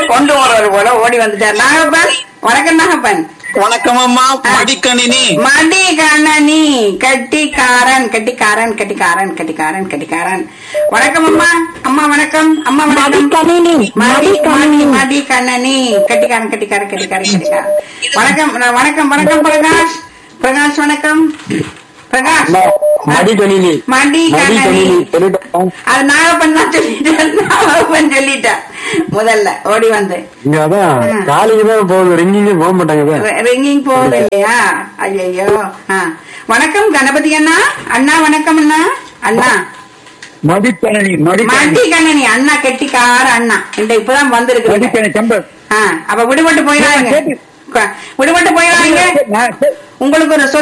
கொண்டு போறவர் போல ஓடி வந்துட்டார் நாகப்பன் வணக்கம் நாகப்பன் வணக்கம் அம்மா மடிக்கணினி மடி கண்ணனி கட்டிக்காரன் கட்டிக்காரன் கட்டிக்காரன் கட்டிக்காரன் கட்டிக்காரன் வணக்கம் அம்மா அம்மா வணக்கம் அம்மா வணக்கம் கணினி மடி மடி மடி கண்ணனி கட்டிக்காரன் கட்டிக்காரன் கட்டிக்காரன் கட்டிக்காரன் வணக்கம் வணக்கம் வணக்கம் பிரகாஷ் பிரகாஷ் வணக்கம் பிரகாஷ் மடிக்கணினி மடி கண்ணனி மடிக்கணினி சொல்லிட்டேன் அது நாகப்பன் தான் சொல்லிட்டேன் நாகப்பன் சொல்லிட்டேன் முதல்ல ஓடி வந்து இங்க அதான் காலைக்கு தான் போகுது ரிங்கிங்கே போக மாட்டாங்க ரிங்கிங் போகுது இல்லையா ஐயோ வணக்கம் கணபதி அண்ணா அண்ணா வணக்கம் அண்ணா அண்ணா மடிக்கணினி மடி கண்ணனி அண்ணா கெட்டிக்கார அண்ணா இந்த இப்பதான் வந்திருக்கு மடிக்கணி சம்பர் அப்ப விடுபட்டு போயிடாங்க விடுபட்டு போயிடாங்க உங்களுக்கு ஒரு சொல்